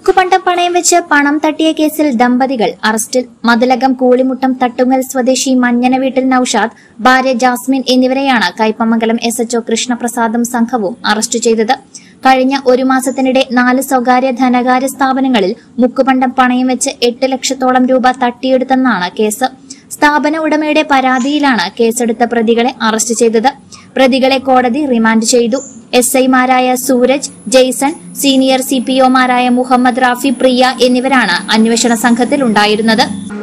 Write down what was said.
മുക്കുപണ്ടം പണയം വെച്ച് പണം തട്ടിയ കേസിൽ ദമ്പതികൾ അറസ്റ്റിൽ മതിലകം കൂളിമുട്ടം തട്ടുങ്ങൽ സ്വദേശി മഞ്ഞന വീട്ടിൽ നൌഷാദ് ഭാര്യ ജാസ്മിൻ എന്നിവരെയാണ് കൈപ്പമംഗലം എസ് എച്ച്ഒ കൃഷ്ണപ്രസാദും സംഘവും അറസ്റ്റ് ചെയ്തത് കഴിഞ്ഞ ഒരു മാസത്തിനിടെ നാല് സ്വകാര്യ ധനകാര്യ സ്ഥാപനങ്ങളിൽ മുക്കുപണ്ടം പണയം വെച്ച് എട്ട് ലക്ഷത്തോളം രൂപ തട്ടിയെടുത്തെന്നാണ് കേസ് സ്ഥാപന ഉടമയുടെ പരാതിയിലാണ് കേസെടുത്ത പ്രതികളെ അറസ്റ്റ് ചെയ്തത് പ്രതികളെ കോടതി റിമാൻഡ് ചെയ്തു എസ് ഐമാരായ Sooraj Jaison senior C P ഒമാരായ മുഹമ്മദ് റാഫി പ്രിയ എന്നിവരാണ് അന്വേഷണ സംഘത്തിൽ ഉണ്ടായിരുന്നത്